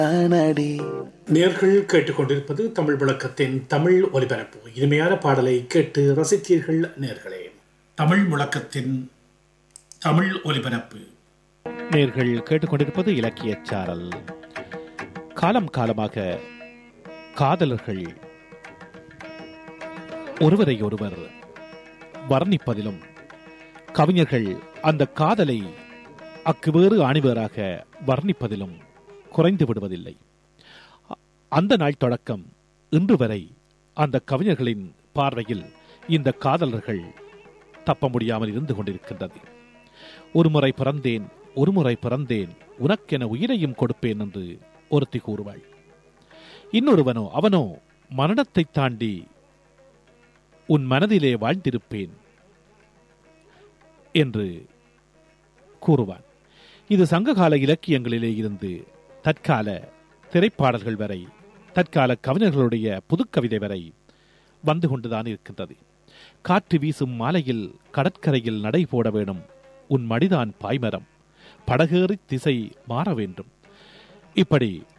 நானடி நேர்கள் கேட்டுக்கொண்டிருப்பது தமிழ் முழக்கத்தின் தமிழ் ஒலிபரப்பு இனிமையான பாடலை கேட்டு ரசித்தீர்கள் நேர்களே தமிழ் முழக்கத்தின் தமிழ் ஒலிபரப்பு நேர்கள் கேட்டுக்கொண்டிருப்பது இலக்கியச் சாரல் காலம் காலமாக காதலர்கள் ஒருவரை ஒருவர் வர்ணிப்பதிலும் கவிஞர்கள் அந்த காதலை அக்குவேறு ஆணிவேராக வர்ணிப்பதிலும் குறைந்து விடுவதில்லை அ- அந்த நாள் தொடக்கம் இன்று வரை அந்த கவிஞர்களின் பார்வையில் இந்த காதலர்கள் தப்ப முடியாமல் இருந்து கொண்டிருக்கின்றது ஒருமுறை பிறந்தேன் ஒருமுறை பிறந்தேன் உனக்கென உயிரையும் கொடுப்பேன் என்று ஒருத்தி கூறுவாள் இன்னொருவனோ அவனோ மரணத்தை தாண்டி உன் மனதிலே வாழ்ந்திருப்பேன் என்று கூறுவான் இது சங்ககால இலக்கியங்களிலே இருந்து தற்கால திரைப்பாடல்கள் வரை தற்கால கவிஞர்களுடைய புதுக்கவிதை வரை வந்து கொண்டுதான் இருக்கின்றது காற்று வீசும் மாலையில் கடற்கரையில் நடை போட வேணும் உன் மடிதான் பாய்மரம் படகேறி திசை மாற வேண்டும் இப்படி